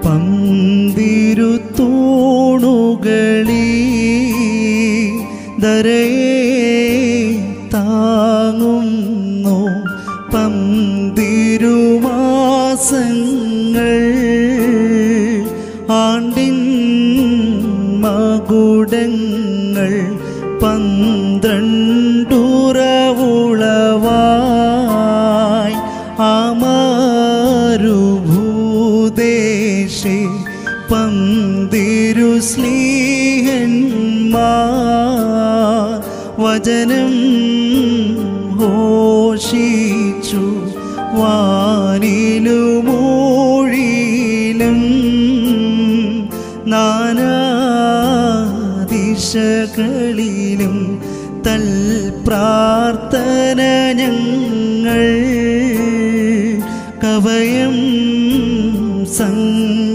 പന്തിരുത്തൂണുകളി ദരയെ താങ്ങുന്നു പന്തിരുമാസങ്ങൾ ആണ്ടിൻ മകുടങ്ങൾ പന്ത്രണ്ടുറവുളവായി ആമാരുഭൂദേശേ പന്തിരു സ്ലീഹന്മാർ വചനം ഘോഷിച്ചു വാനിലുമൂഴിയിലും നാനാദിശകളിലും തൽ പ്രാർത്ഥന ഞങ്ങൾ കവയം സംഘ